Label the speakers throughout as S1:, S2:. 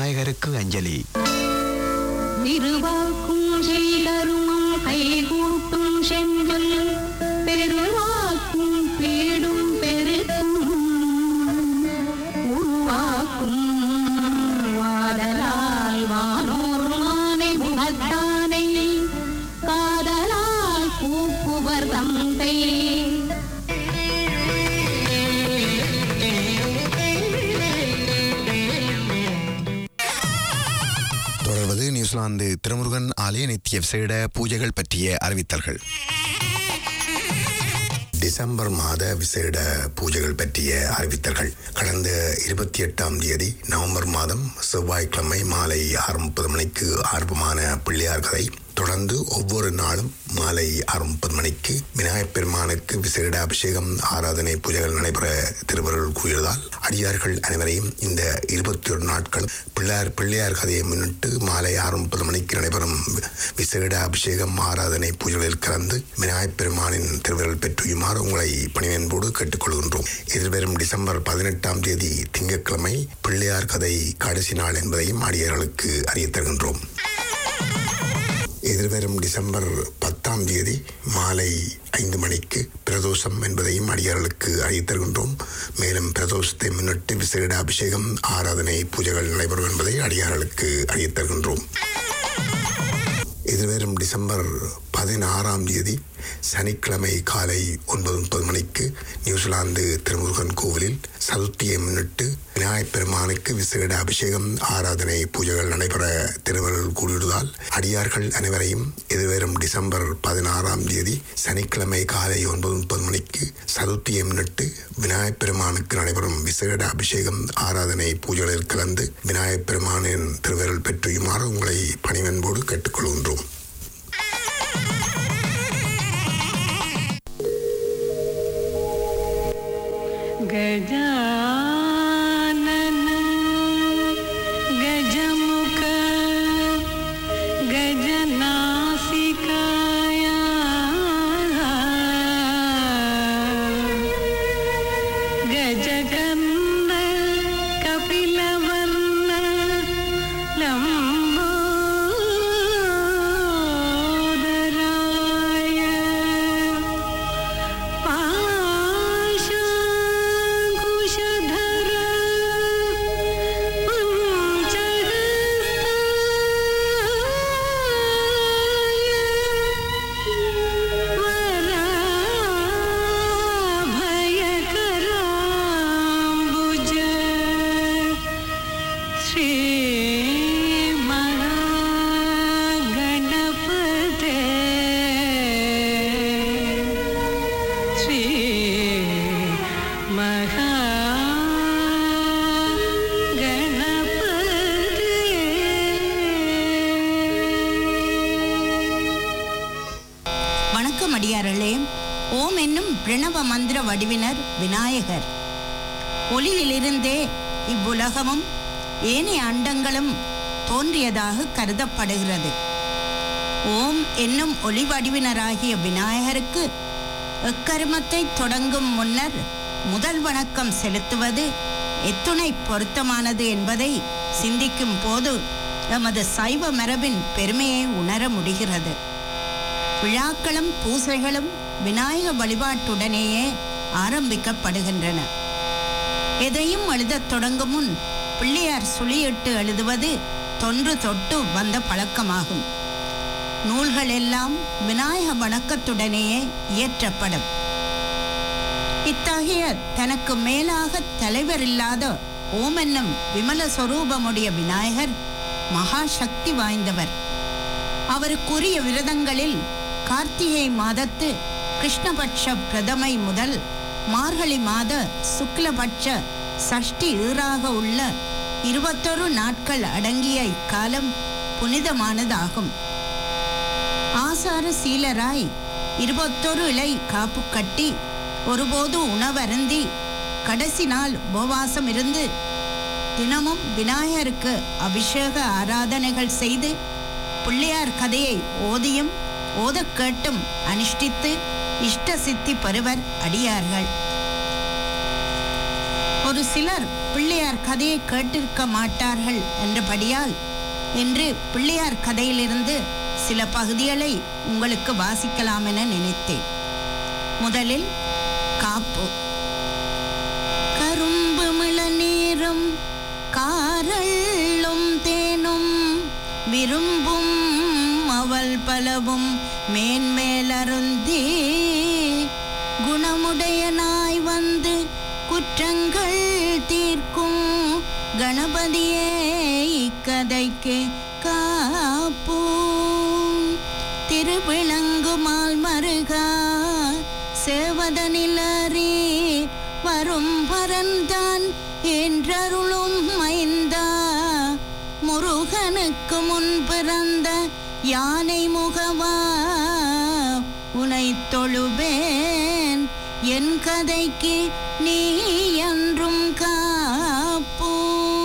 S1: விநாயகருக்கு அஞ்சலி
S2: திருவாக்கும் செய்தருமம் கைகூட்டும் செஞ்சொல் பெருவாக்கும் பீடும் பெருக்கும் உருவாக்கும் வாதலால் வானோர் மானை முகத்தானை காதலால் கூப்புவர் தந்தை
S3: தொடர்வது நியூசிலாந்து திருமுருகன் ஆலய நித்திய விசேட பூஜைகள் பற்றிய அறிவித்தல்கள் டிசம்பர் மாத விசேட பூஜைகள் பற்றிய அறிவித்தல்கள் கடந்த இருபத்தி எட்டாம் தேதி நவம்பர் மாதம் செவ்வாய்க்கிழமை மாலை ஆறு முப்பது மணிக்கு ஆரம்பமான பிள்ளையார் கதை தொடர்ந்து ஒவ்வொரு நாளும் மாலை ஆறு முப்பது மணிக்கு விநாயகப் பெருமானுக்கு விசேட அபிஷேகம் ஆராதனை பூஜைகள் நடைபெற திருவருள் கூறியதால் அடியார்கள் அனைவரையும் இந்த இருபத்தி ஒரு நாட்கள் பிள்ளையார் பிள்ளையார் கதையை முன்னிட்டு மாலை ஆறு முப்பது மணிக்கு நடைபெறும் விசேட அபிஷேகம் ஆராதனை பூஜைகளில் கலந்து விநாயகப் பெருமானின் திருவருள் பெற்றுயுமாறு உங்களை பணிவன்போடு கேட்டுக்கொள்கின்றோம் எதிர்வரும் டிசம்பர் பதினெட்டாம் தேதி திங்கட்கிழமை பிள்ளையார் கதை கடைசி நாள் என்பதையும் அடியார்களுக்கு அறியத் தருகின்றோம் எதிர்வரும் டிசம்பர் பத்தாம் தேதி மாலை ஐந்து மணிக்கு பிரதோஷம் என்பதையும் அடியார்களுக்கு அறிவித்தருகின்றோம் மேலும் பிரதோஷத்தை முன்னிட்டு விசேட அபிஷேகம் ஆராதனை பூஜைகள் நடைபெறும் என்பதை அடியார்களுக்கு அறிவித்தருகின்றோம் எதிர்வரும் டிசம்பர் பதினாறாம் தேதி சனிக்கிழமை காலை ஒன்பது முப்பது மணிக்கு நியூசிலாந்து திருமுருகன் கோவிலில் சதுர்த்தியை முன்னிட்டு விநாயகப் பெருமானுக்கு விசேட அபிஷேகம் ஆராதனை பூஜைகள் நடைபெற திருவருள் கூறியுள்ளதால் அடியார்கள் அனைவரையும் எதிர்வரும் டிசம்பர் பதினாறாம் தேதி சனிக்கிழமை காலை ஒன்பது முப்பது மணிக்கு சதுர்த்தியை முன்னிட்டு விநாயகப் பெருமானுக்கு நடைபெறும் விசேட அபிஷேகம் ஆராதனை பூஜைகளில் கலந்து விநாயகப் பெருமானின் திருவருள் பெற்றுயுமாறு உங்களை பணிவன்போடு கேட்டுக்கொள்கின்றோம்
S2: गजानन गजमुख गजनासिकाय गजकर्ण कपिलवर्ण लम्बोदराय पाशाङ्कुशधर वराभयकराम्बुज श्रीमहागणपते श्री
S4: வணக்கம் அடியார்களே ஓம் என்னும் பிரணவ மந்திர வடிவினர் விநாயகர் ஒளியிலிருந்தே இவ்வுலகமும் ஏனைய அண்டங்களும் தோன்றியதாக கருதப்படுகிறது ஓம் என்னும் ஒளி வடிவினராகிய விநாயகருக்கு எக்கருமத்தை தொடங்கும் முன்னர் முதல் வணக்கம் செலுத்துவது எத்துணை பொருத்தமானது என்பதை சிந்திக்கும் போது எமது சைவ மரபின் பெருமையை உணர முடிகிறது விழாக்களும் பூசைகளும் விநாயக வழிபாட்டுடனேயே ஆரம்பிக்கப்படுகின்றன எதையும் எழுதத் தொடங்கும் முன் பிள்ளையார் சுழியிட்டு எழுதுவது தொன்று தொட்டு வந்த பழக்கமாகும் நூல்கள் எல்லாம் விநாயக வணக்கத்துடனேயே இயற்றப்படும் இத்தகைய தனக்கு மேலாக தலைவர் இல்லாத ஓம் என்னும் விமல சொரூபமுடைய விநாயகர் மகா சக்தி வாய்ந்தவர் அவருக்குரிய விரதங்களில் கார்த்திகை மாதத்து கிருஷ்ணபட்ச பிரதமை முதல் மார்கழி மாத சுக்லபட்ச சஷ்டி ஈறாக உள்ள இருபத்தொரு நாட்கள் அடங்கிய இக்காலம் புனிதமானதாகும் ஆசார சீலராய் இருபத்தொரு இலை காப்பு கட்டி ஒருபோது உணவருந்தி கடைசி நாள் உபவாசம் இருந்து தினமும் விநாயகருக்கு அபிஷேக ஆராதனைகள் செய்து பிள்ளையார் கதையை ஓதியும் ஓதக் கேட்டும் அனுஷ்டித்து இஷ்ட சித்தி பெறுவர் அடியார்கள் ஒரு ஒரு சிலர் பிள்ளையார் கதையை கேட்டிருக்க மாட்டார்கள் என்றபடியால் இன்று பிள்ளையார் கதையிலிருந்து சில பகுதிகளை உங்களுக்கு வாசிக்கலாம் என நினைத்தேன் முதலில் காப்பு கரும்பு மிள நீரும் காரள்ளும் தேனும் விரும்பும் அவள் பலவும் மேன்மேலருந்தி குணமுடையனாய் வந்து குற்றங்கள் தீர்க்கும் கணபதியே இக்கதைக்கு காப்பூ திருவிளங்குமால் மருகா சேவதனிலறி வரும் பரந்தான் என்றருளும் மைந்தா முருகனுக்கு முன் பிறந்த யானை முகவா உனை தொழுவேன் என் கதைக்கு நீ என்றும் காப்பூ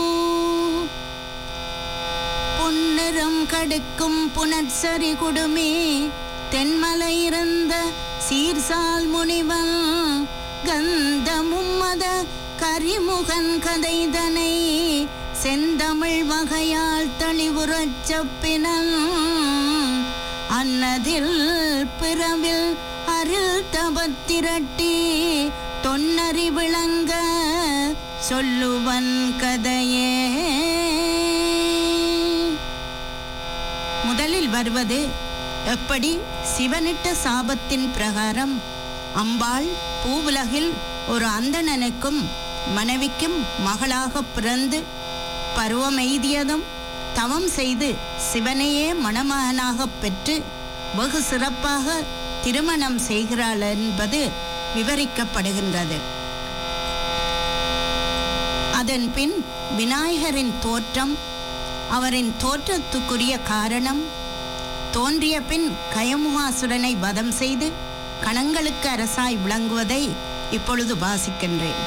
S4: பொன்னிறம் கடுக்கும் புனற்சரி குடுமி தென்மலை இருந்த சீர்சால் முனிவன் கந்தமும் மத கரிமுகன் கதைதனை செந்தமிழ் வகையால் தளிவுறச் செப்பினன் அன்னதில் பிறவில் அருள் தபத்திரட்டி தொன்னறி விளங்க சொல்லுவன் கதையே முதலில் வருவது எப்படி சிவனிட்ட சாபத்தின் பிரகாரம் அம்பாள் பூவுலகில் ஒரு அந்தணனுக்கும் மனைவிக்கும் மகளாக பிறந்து பருவமெய்தியதும் தவம் செய்து சிவனையே மணமகனாகப் பெற்று வெகு சிறப்பாக திருமணம் செய்கிறாள் என்பது விவரிக்கப்படுகின்றது அதன் பின் விநாயகரின் தோற்றம் அவரின் தோற்றத்துக்குரிய காரணம் தோன்றிய பின் கயமுகாசுரனை வதம் செய்து கணங்களுக்கு அரசாய் விளங்குவதை இப்பொழுது வாசிக்கின்றேன்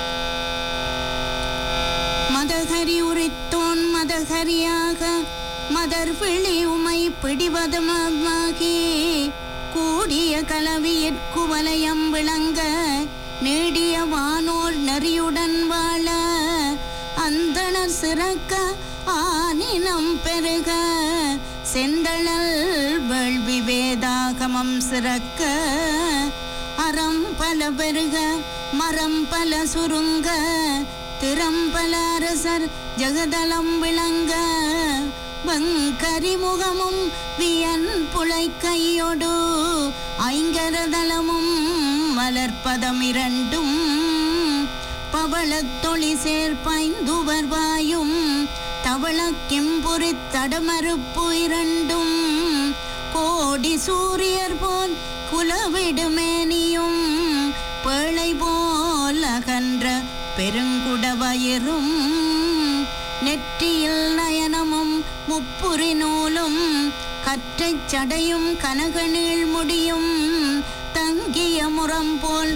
S4: மதகரி உரித்தோன் மதகரியாக மதர் விழி உமை பிடிவதமாகி கூடிய கலவியிற்கு வலயம் விளங்க நீடிய வானோர் நெறியுடன் வாழ அந்தணர் சிறக்க ஆனினம் பெருக செந்தழல் வேள்வி வேதாகமம் சிறக்க அறம் பல பெருக மரம் பல சுருங்க திறம்பல அரசர் ஜெகதலம் விளங்க வங்கரிமுகமும் வியன் புலை கையொடு ஐங்கரதலமும் மலர்பதம் இரண்டும் பவளத் தொளி சேர்ப்பாய்ந்துவர் வாயும் தவள கிம்புரி தடமறுப்பு இரண்டும் கோடி சூரியர் போல் குலவிடுமேனியும் பேழை போல் அகன்ற பெருங்குடவயிரும் நெற்றியில் நயனமும் முப்புரி நூலும் கற்றைச் சடையும் கனகநீள் முடியும் தங்கிய முறம் போல்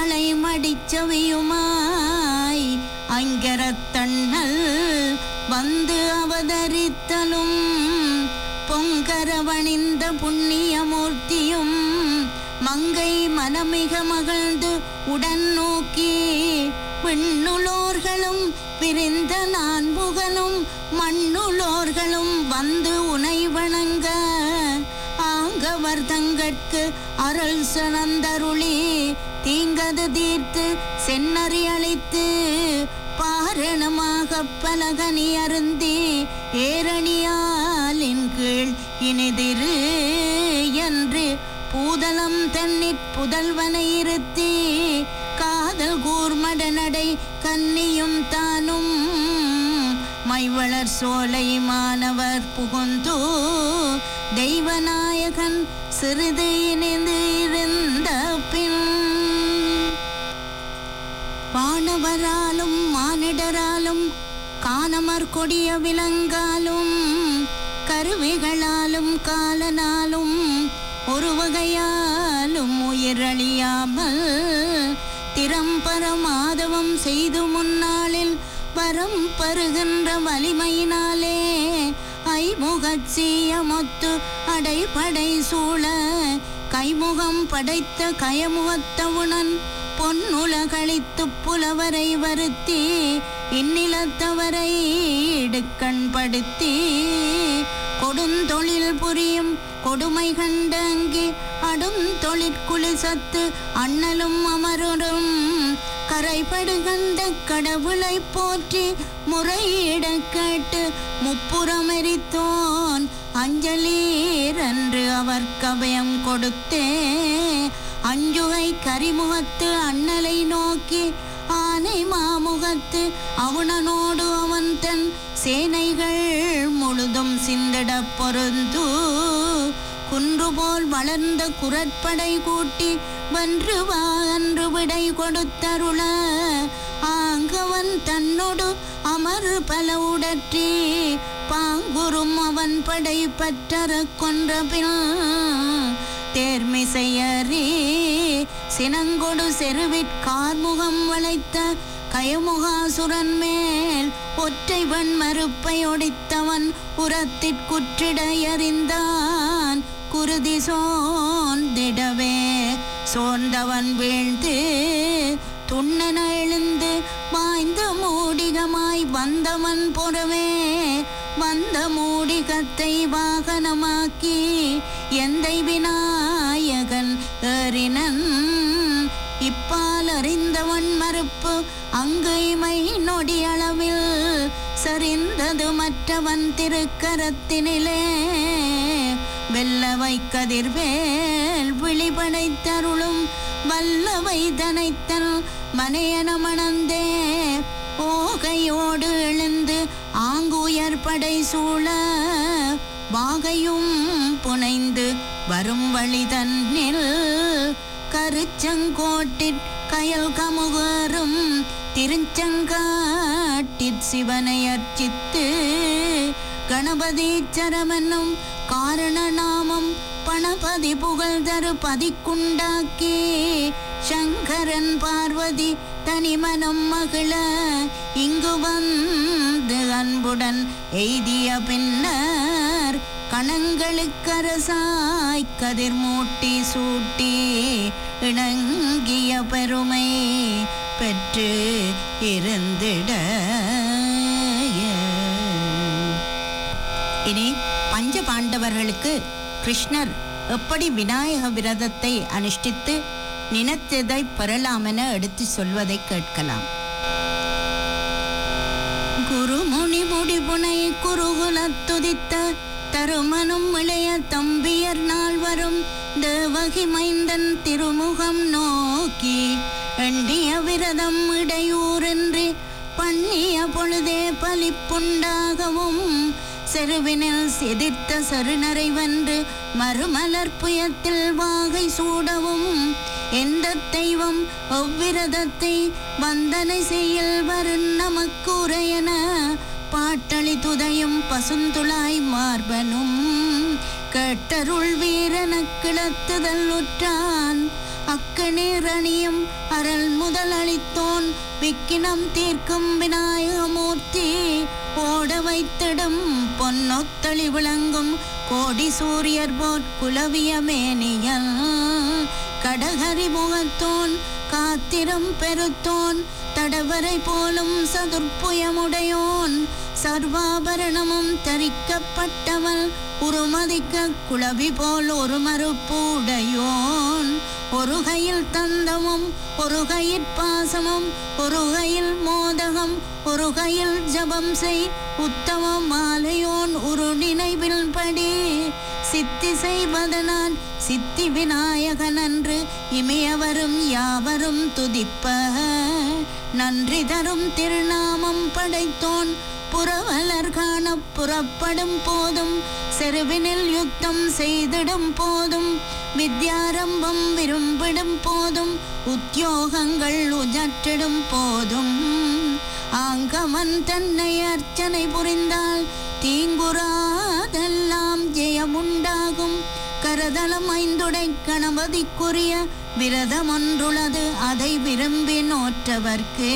S4: தலைமடிச்சவியுமாய் அங்கரத்தண்ணல் வந்து அவதரித்தலும் பொங்கரவணிந்த புண்ணியமூர்த்தியும் மங்கை மனமிக மகிழ்ந்து உடன் நோக்கி விண்ணுளோர்களும் பிரிந்த நான்முகனும் மண்ணுளோர்களும் வந்து உனை வணங்க ஆங்கவர் தங்கட்கு அருள் சுரந்தருளி தீங்கது தீர்த்து சென்னறி அளித்து பாரணமாக பலகனி அருந்தி ஏரணியாலின் கீழ் இனிதிரு என்று பூதலம் தன்னிற் புதல்வனை இருத்தி காதல் கூர்மட நடை கன்னியும் தானும் மைவளர் சோலை மாணவர் புகுந்து தெய்வநாயகன் சிறிது இணைந்து இருந்த பின் வானவராலும் மானிடராலும் காணமர் கொடிய விலங்காலும் கருவிகளாலும் காலனாலும் ஒரு வகையாலும் உயிரழியாமல் திறம்பர மாதவம் செய்து முன்னாளில் வரம் பருகின்ற வலிமையினாலே ஐமுகச்சீயமொத்து அடைபடை சூழ கைமுகம் படைத்த கயமுகத்தவுணன் பொன்னுலகளித்து புலவரை வருத்தி இந்நிலத்தவரை இடுக்கண்படுத்தி கொடுந்தொழில் புரியும் கொடுமை கண்டங்கி அடும் தொழிற்குலிசத்து அண்ணலும் அமரரும் கரைபடுகந்த கடவுளை போற்றி முறையிட கேட்டு முப்புறமெரித்தோன் அஞ்சலீரன்று அவர் கபயம் கொடுத்தே அஞ்சுகை கரிமுகத்து அண்ணலை நோக்கி ஆனை மாமுகத்து அவுணனோடு அவன் தன் சேனைகள் முழுதும் சிந்திட பொருந்து குன்று போல் வளர்ந்த குரற்படை கூட்டி வென்று வா என்று விடை கொடுத்தருள ஆங்கவன் தன்னோடு அமர் பல உடற்றி பாங்குறும் அவன் படை பற்றற கொன்ற பின் தேர்மிசையறி சினங்கொடு செருவிற்கார்முகம் வளைத்த கயமுகாசுரன் மேல் ஒற்றை வன் மறுப்பை ஒடித்தவன் உரத்திற்குற்றிட எறிந்தான் குருதி சோர்ந்திடவே சோர்ந்தவன் வீழ்ந்து துண்ணென எழுந்து வாய்ந்த மூடிகமாய் வந்தவன் புறமே வந்த மூடிகத்தை வாகனமாக்கி எந்தை விநாயகன் ஏறினன் இப்பால் அறிந்தவன் மறுப்பு அங்கு இமை நொடி அளவில் சரிந்தது மற்றவன் திருக்கரத்தினிலே வெல்லவை கதிர்வேல் விழிபடைத்தருளும் வல்லவை தனைத்தல் மனையன மணந்தே ஓகையோடு எழுந்து ஆங்குயர் படை சூழ வாகையும் புனைந்து வரும் வழி தன்னில் கருச்சங்கோட்டிற் கயல் கமுகரும் திருச்செங்காட்டிற் சிவனை அர்ச்சித்து கணபதீச்சரமென்னும் காரண நாமம் பணபதி புகழ் தரு பதிக்குண்டாக்கி சங்கரன் பார்வதி தனிமனம் மகிழ இங்கு வந்து அன்புடன் எய்திய பின்னர் கணங்களுக்கரசாய் கதிர் மூட்டி சூட்டி இணங்கிய பெருமை பெற்று இருந்திட இனி பஞ்ச பாண்டவர்களுக்கு கிருஷ்ணர் எப்படி விநாயக விரதத்தை அனுஷ்டித்து நினைத்ததை பெறலாமென எடுத்து சொல்வதை கேட்கலாம் குருமுனி முடிபுனை குருகுலத் துதித்த தருமனும் இளைய தம்பியர் நால்வரும் தேவகி மைந்தன் திருமுகம் நோக்கி எண்ணிய விரதம் இடையூறின்றி பண்ணிய பொழுதே பலிப்புண்டாகவும் செருவினில் செதிர்த்த சருணரை வென்று மறுமலர் புயத்தில் வாகை சூடவும் எந்த தெய்வம் அவ்விரதத்தை வந்தனை செய்யல் வரும் நமக்கு உரையன பாட்டளி துதையும் பசுந்துளாய் மார்பனும் கேட்டருள் வீரன கிளத்துதல் உற்றான் அக்கநீர் அணியும் அருள் முதல் அளித்தோன் விக்கினம் தீர்க்கும் விநாயகமூர்த்தி ஓட வைத்திடும் பொன்னொத்தளி விளங்கும் கோடி சூரியர் போற் குலவிய மேனியல் கடகரி முகத்தோன் காத்திரம் பெருத்தோன் தடவரை போலும் சதுர்ப்புயமுடையோன் சர்வாபரணமும் தரிக்கப்பட்டவள் உருமதிக்க குளவி போல் ஒரு மறுப்பு உடையோன் ஒரு கையில் தந்தமும் ஒரு கையில் பாசமும் ஒரு கையில் மோதகம் ஒரு கையில் ஜபம் செய் உத்தம மாலையோன் ஒரு நினைவில் படி சித்தி செய்வதனால் சித்தி விநாயகன் அன்று இமையவரும் யாவரும் துதிப்ப நன்றி தரும் திருநாமம் படைத்தோன் புறவலர் காண புறப்படும் போதும் செருவினில் யுத்தம் செய்திடும் போதும் வித்யாரம்பம் விரும்பிடும் போதும் உத்தியோகங்கள் உஜற்றிடும் போதும் ஆங்கவன் தன்னை அர்ச்சனை புரிந்தால் தீங்குறாதெல்லாம் ஜெயமுண்டாகும் கரதலம் ஐந்துடை கணபதிக்குரிய விரதம் ஒன்றுளது அதை விரும்பி நோற்றவர்க்கு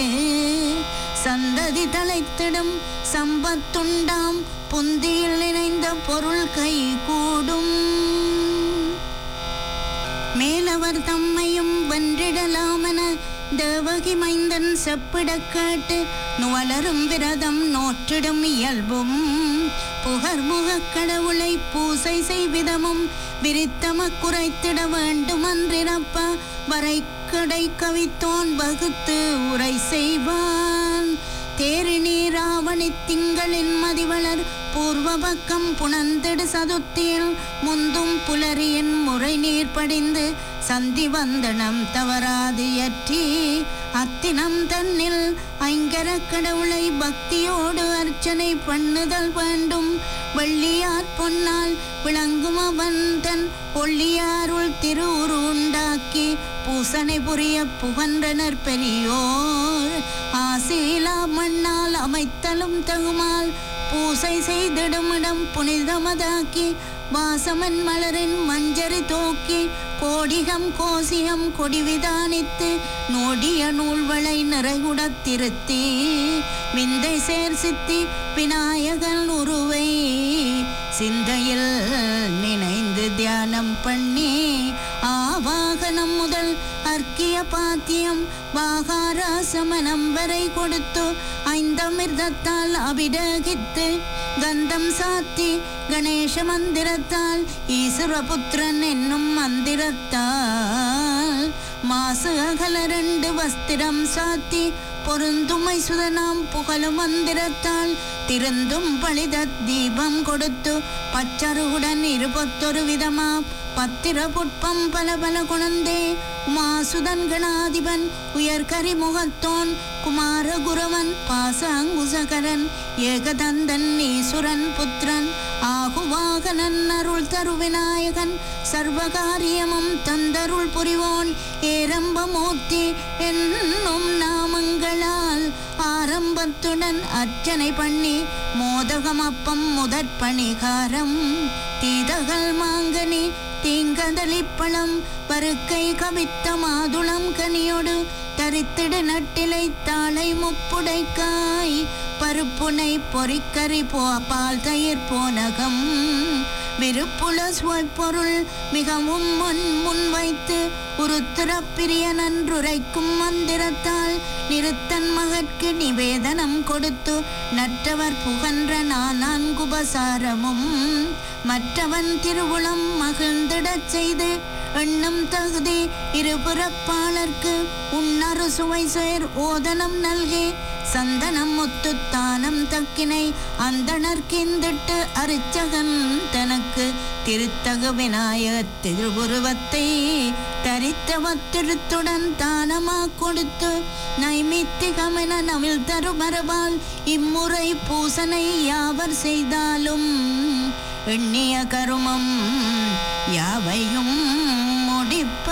S4: சந்ததி தலைத்திடும் சம்பத்துண்டாம் புந்தியில் இணைந்த பொருள் கை கூடும் மேலவர் தம்மையும் வென்றிடலாமென தேவகி மைந்தன் செப்பிடக் கேட்டு நுவலரும் விரதம் நோற்றிடும் இயல்பும் புகர்முகக் கடவுளை பூசை செய்விதமும் விரித்தம குறைத்திட வேண்டுமன்றிரப்ப வரைக்கடை கவித்தோன் வகுத்து உரை செய்வான் தேரிணி ராவணி திங்களின் மதிவளர் பூர்வ பக்கம் புணர்ந்திடு சதுர்த்தியில் முந்தும் புலரியின் முறை நீர் படிந்து சந்தி வந்தனம் தவறாது இயற்றி அத்தினம் தன்னில் ஐங்கர கடவுளை பக்தியோடு அர்ச்சனை பண்ணுதல் வேண்டும் வெள்ளியார் பொன்னால் விளங்கும் அவன் தன் ஒள்ளியாருள் திருவுரு உண்டாக்கி பூசனை புரிய புகன்றனர் பெரியோர் ஆசீலா மண்ணால் அமைத்தலும் தகுமால் பூசை செய்திடுமிடம் புனிதமதாக்கி வாசமன் மலரின் மஞ்சரி தோக்கி கோடிகம் கோசியம் கொடிவிதானித்து நோடிய நூல்வளை நிறைகுடத் திருத்தி விந்தை சேர் சித்தி விநாயகன் உருவை சிந்தையில் நினைந்து தியானம் பண்ணி ஆவாகனம் முதல் அர்க்கிய பாத்தியம் வாகாராசமனம் வரை கொடுத்து ஐந்தமிர்தத்தால் அபிடகித்து கந்தம் சாத்தி கணேச மந்திரத்தால் ஈஸ்வரபுத்திரன் என்னும் மந்திரத்தால் மாசு அகல ரெண்டு வஸ்திரம் சாத்தி பொருந்துமை சுதனாம் புகழும் மந்திரத்தால் திருந்தும் பழித தீபம் கொடுத்து பச்சருகுடன் இருபத்தொரு விதமாம் பத்திர புட்பம் பல பல குணந்தே உமாசுதன் கணாதிபன் உயர்கரி முகத்தோன் குமாரகுரவன் பாசாங்குசகரன் ஏகதந்தன் ஈசுரன் புத்திரன் ஆகுவாகனன் அருள் தரு விநாயகன் சர்வகாரியமும் தந்தருள் புரிவோன் ஏரம்பமூர்த்தி என்னும் நாமங்களால் ஆரம்பத்துடன் அர்ச்சனை பண்ணி மோதகம் அப்பம் முதற் பணிகாரம் தீதகள் மாங்கனி தீங்கதலிப்பழம் பருக்கை கவித்த மாதுளம் கனியோடு தரித்திடு நட்டிலை தாளை முப்புடைக்காய் பருப்புனை பொறிக்கறி போ பால் தயிர் போனகம் விருப்புல சுவைப்பொருள் மிகவும் முன் முன் வைத்து உருத்திர பிரிய நன்றுரைக்கும் மந்திரத்தால் நிறுத்தன் மகற்கு நிவேதனம் கொடுத்து நற்றவர் புகன்ற நான்குபசாரமும் மற்றவன் திருவுளம் மகிழ்ந்திடச் செய்து எண்ணம் தகுதி இருபுறப்பாளர்க்கு உன்னரு சுவை சேர் ஓதனம் நல்கி சந்தனம் முத்துத்தானம் தக்கினை அந்தணர்கிந்திட்டு அரிச்சகன் தனக்கு திருத்தகு விநாயகர் திருவுருவத்தை தரித்தவத்திருத்துடன் தானமா கொடுத்து நைமித்திகமென நமிழ் தரு மரபால் இம்முறை பூசனை யாவர் செய்தாலும் எண்ணிய கருமம் யாவையும் முடிப்ப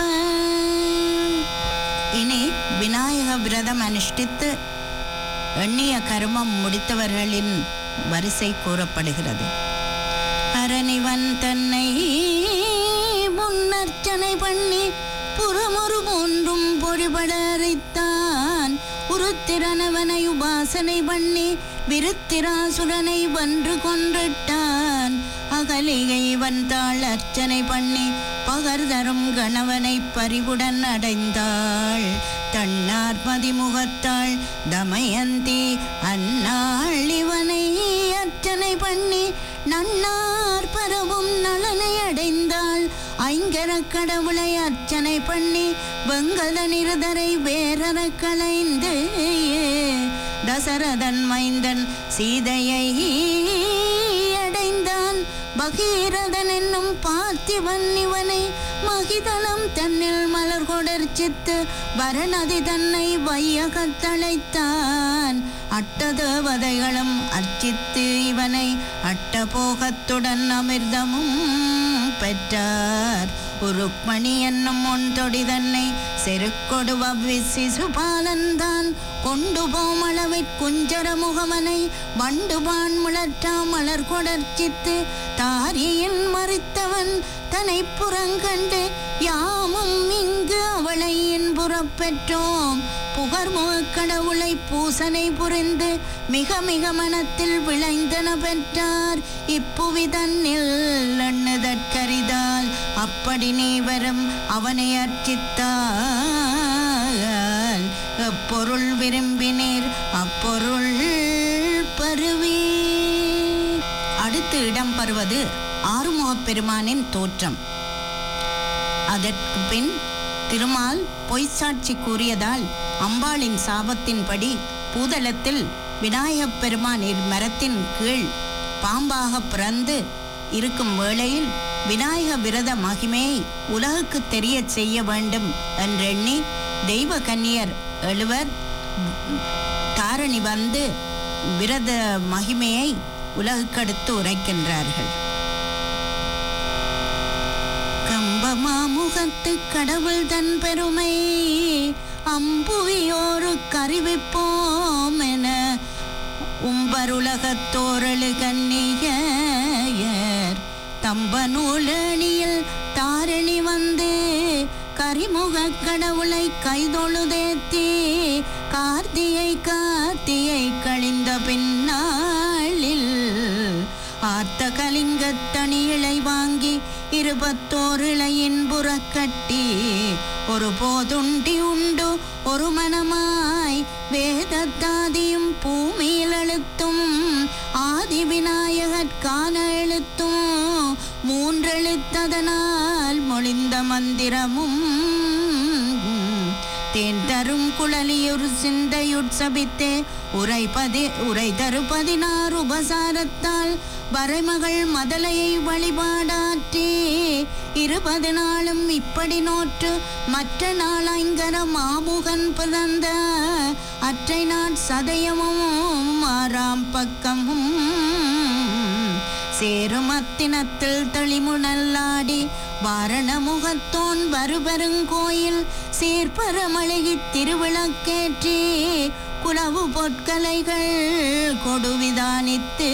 S4: இனி விநாயக விரதம் அனுஷ்டித்து எண்ணிய கருமம் முடித்தவர்களின் வரிசை கூறப்படுகிறது அரணிவன் தன்னை முன்னர்ச்சனை பண்ணி புறமொரு ஒன்றும் பொறிபடரித்தான் உருத்திரனவனை உபாசனை பண்ணி விருத்திராசுரனை வென்று கொன்றிட்டான் அகலிகை வந்தாள் அர்ச்சனை பண்ணி பகர் தரும் கணவனை பறிவுடன் அடைந்தாள் தன்னார் மதிமுகத்தாள் தமயந்தி அந்நாள் இவனை அர்ச்சனை பண்ணி நன்னார் பரவும் நலனை அடைந்தாள் ஐங்கர கடவுளை அர்ச்சனை பண்ணி வெங்கல நிருதரை வேறற களைந்து தசரதன் மைந்தன் சீதையை அடைந்தான் பகீரதன் என்னும் பார்த்திவன் இவனை மகிதலம் தன்னில் மலர் கொடர்ச்சித்து வரணதி தன்னை வையகத்தழைத்தான் அட்டதேவதைகளும் அர்ச்சித்து இவனை அட்டபோகத்துடன் அமிர்தமும் பெற்றார் உருக்மணி என்னும் ஒன்றொடி தன்னை செருக்கொடு வவ்வி சிசுபாலன்தான் கொண்டு போமளவிற் குஞ்சர முகமனை வண்டுபான் முழற்றா மலர் கொடர்ச்சித்து தாரியில் மறித்தவன் தனை புறங்கண்டு யாமும் இங்கு அவளை இன்புறப் பெற்றோம் புகர்முகக் கடவுளை பூசனை புரிந்து மிக மிக மனத்தில் விளைந்தன பெற்றார் இப்புவி தன்னில் எண்ணுதற்கரிதால் அப்படி நீ வரும் அவனை அர்ச்சித்தால் எப்பொருள் விரும்பினீர் அப்பொருள் பெறுவீர் அடுத்து இடம்பெறுவது ஆறுமுகப் பெருமானின் தோற்றம் அதற்கு பின் திருமால் பொய்ச்சாட்சி கூறியதால் அம்பாளின் சாபத்தின்படி பூதலத்தில் விநாயகப் பெருமான் மரத்தின் கீழ் பாம்பாக பிறந்து இருக்கும் வேளையில் விநாயக விரத மகிமையை உலகுக்கு தெரியச் செய்ய வேண்டும் என்றெண்ணி தெய்வ கன்னியர் எழுவர் தாரணி வந்து விரத மகிமையை உலகுக்கடுத்து உரைக்கின்றார்கள் கம்பமாமுகத்து கடவுள் தன் பெருமை அம்புவியோரு கறிவிப்போம் என உம்பருலகத்தோரழு கன்னியர் தம்ப நூலணியில் தாரணி வந்து கரிமுகக் கடவுளை கைதொழுதேத்தி கார்த்தியை கார்த்தியை கழிந்த பின்னாளில் ஆர்த்த கலிங்கத்தணி இழை வாங்கி இருபத்தோர் இழையின் புறக்கட்டி ஒரு போதுண்டி உண்டு ஒரு மனமாய் வேதத்தாதியும் பூமியில் எழுத்தும் ஆதி விநாயகற்கான எழுத்தும் மூன்றெழுத்ததனால் மொழிந்த மந்திரமும் தேன் தரும் குழலியொரு சிந்தையுட்சபித்தே உரைபதி உரை தரு பதினாறு உபசாரத்தால் வரைமகள் மதலையை வழிபாடாற்றி இருபது நாளும் இப்படி நோற்று மற்ற நாளாய்கர மாமுகன் பிறந்த அற்றை நாட் சதயமும் ஆறாம் பக்கமும் சேருமத்தினத்தில் தெளிமுனல்லாடி வாரண முகத்தோன் வருபெருங்கோயில் சீர்பரமழகித் திருவிளக்கேற்றி குலவு பொற்கலைகள் கொடுவிதானித்து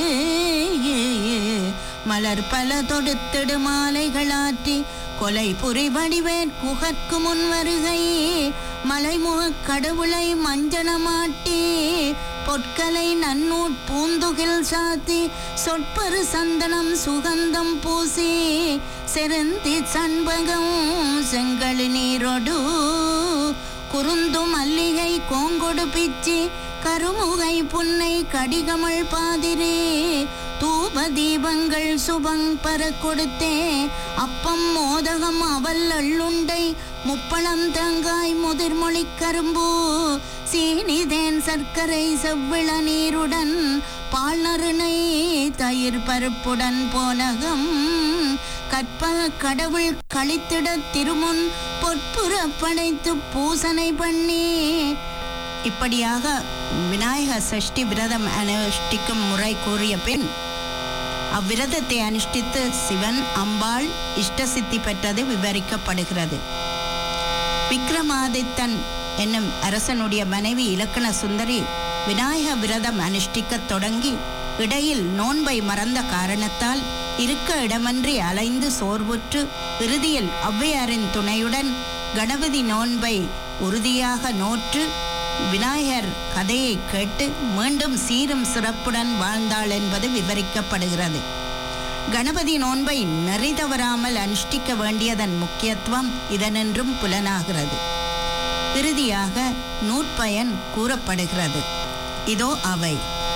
S4: மலர் பல தொடுத்திடு மாலைகளாற்றி கொலை புரி வடிவேற் குகற்கு முன் வருகை மலைமுகக் கடவுளை மஞ்சனமாட்டி பொற்கலை நன்னூட் பூந்துகில் சாத்தி சொற்பரு சந்தனம் சுகந்தம் பூசி செருந்தி சண்பகம் செங்கழு நீரொடு குறுந்து மல்லிகை கோங்கொடு பிச்சி கருமுகை புன்னை கடிகமள் பாதிரே தூப தீபங்கள் சுபங் பர கொடுத்தே அப்பம் மோதகம் அவல் அள்ளுண்டை முப்பழம் தங்காய் முதிர்மொழி கரும்பு சீனிதேன் சர்க்கரை செவ்விள நீருடன் பால் நறுனை தயிர் பருப்புடன் போனகம் கற்பக கடவுள் கழித்திட திருமுன் பொற்புற படைத்து பூசனை பண்ணி இப்படியாக விநாயக சஷ்டி விரதம் அனுஷ்டிக்கும் முறை கூறிய பின் அவ்விரதத்தை அனுஷ்டித்து சிவன் அம்பாள் இஷ்டசித்தி பெற்றது விவரிக்கப்படுகிறது விக்ரமாதித்தன் என்னும் அரசனுடைய மனைவி இலக்கண சுந்தரி விநாயக விரதம் அனுஷ்டிக்கத் தொடங்கி இடையில் நோன்பை மறந்த காரணத்தால் இருக்க இடமன்றி அலைந்து சோர்வுற்று இறுதியில் ஔவையாரின் துணையுடன் கணபதி நோன்பை உறுதியாக நோற்று விநாயகர் கதையை கேட்டு மீண்டும் சீரும் சிறப்புடன் வாழ்ந்தாள் என்பது விவரிக்கப்படுகிறது கணபதி நோன்பை நெறி தவறாமல் அனுஷ்டிக்க வேண்டியதன் முக்கியத்துவம் இதனென்றும் புலனாகிறது இறுதியாக நூற்பயன் கூறப்படுகிறது இதோ அவை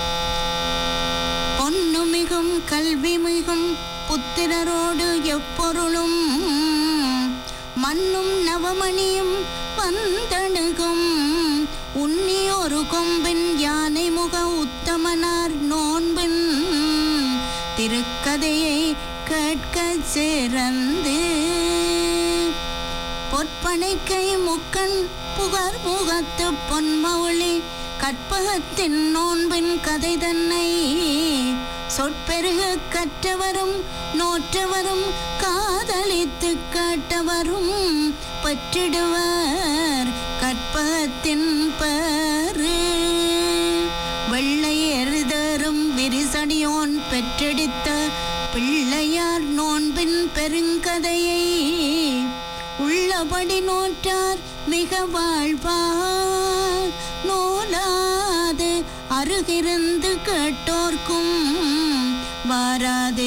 S4: பொன்னு மிகும் கல்வி மிகும் புத்திரரோடு எப்பொருளும் மண்ணும் நவமணியும் வந்தணுகும் உன்னி ஒரு கொம்பின் யானை முக உத்தமனார் நோன்பின் திருக்கதையை கேட்கச் சிறந்து பொற்பனைக்கை முக்கண் புகர் முகத்து பொன்மௌளி கற்பகத்தின் நோன்பின் கதை தன்னை சொற்பெருக கற்றவரும் நோற்றவரும் காதலித்து கேட்டவரும் பெற்றிடுவர் கற்பகத்தின் பரு வெள்ளை எருதரும் விரிசடியோன் பெற்றெடுத்த பிள்ளையார் நோன்பின் பெருங்கதையை உள்ளபடி நோற்றார் மிக வாழ்வார் நோலாது அருகிருந்து கேட்டோர்க்கும் வாராது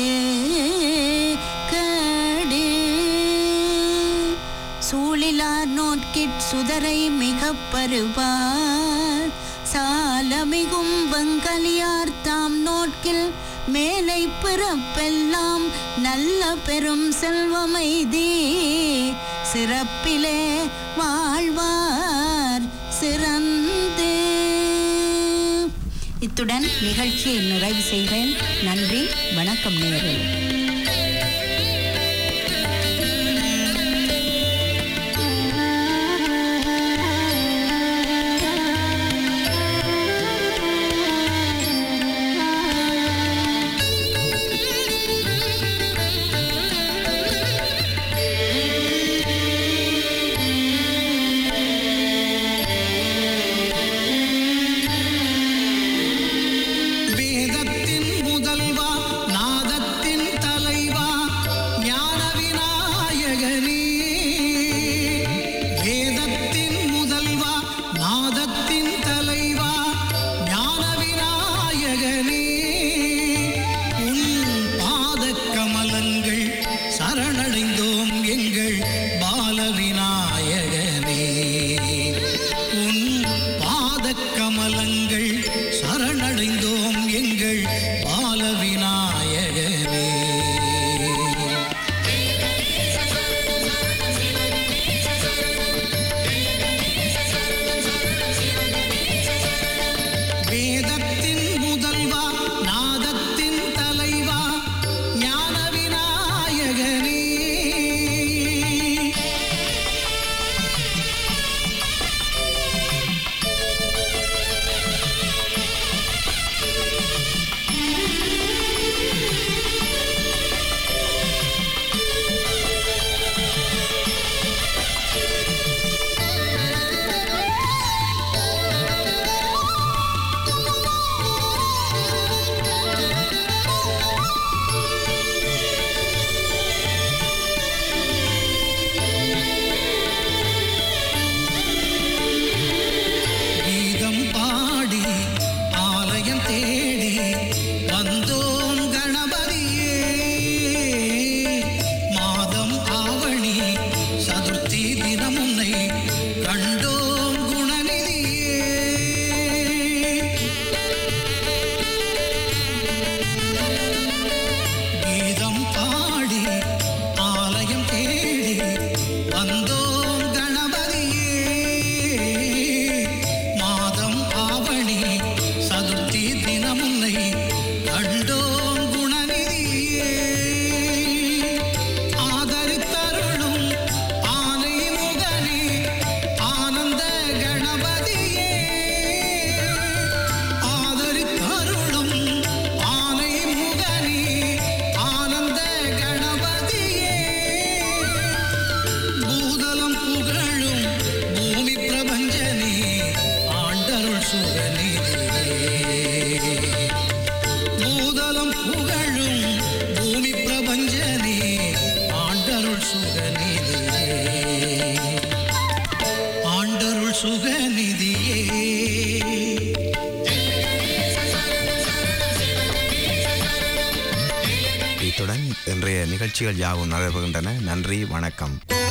S4: கேடு சூழிலார் நோட்கின் சுடரை மிகப் பருவார் சாலமிகும் வெங்கலியார் தாம் நோட்கில் மேலை பிறப்பெல்லாம் நல்ல பெரும் செல்வமைதி சிறப்பிலே வாழ்வார் சிறந்து இத்துடன் நிகழ்ச்சியை நிறைவு செய்கிறேன் நன்றி வணக்கம் நேரில்
S1: வேதத்தின் முதல்வா நாதத்தின் தலைவா ஞான விநாயகனே வேதத்தின் முதல்வா நாதத்தின் தலைவா ஞான விநாயகனே உன் பாத கமலங்கள் சரணடைந்தோம் எங்கள் பால விநாயகனே உன் பாத கமலங்கள் சரணடைந்தோம் எங்கள் பால விநாயகனே வேதத்தின் முதல்வா நாதத்தின் தலைவா ஞான விநாயகனே கீதம் பாடி ஆலயம் தேடி வந்தோம் கணபதியே மாதம் ஆவணி சதுர்த்தி தினம் உன்னை கண்டோம் குணநிதியே கீதம் பாடி ஆலயம் தேடி வந்தோம் கணபதியே மாதம் ஆவணி சதுர்த்தி தினம் உன்னை கண்டோம் குணநிதியே ஆதரித்தருளும் ஆனை முகனே ஆனந்த கணபதியே ஆதரித்தருளும் ஆனை முகனே ஆனந்த கணபதியே பூதலம் புகழும் பூமி பிரபஞ்சனே ஆண்டருள் சுகனே பூதலம் புகழும் பூமி பிரபஞ்சனே ஆண்டருள் சுகநிதியே ஆண்டருள் சுகநிதியே
S5: இத்துடன் இன்றைய நிகழ்ச்சிகள் யாவும் நடைபெறுகின்றன நன்றி வணக்கம்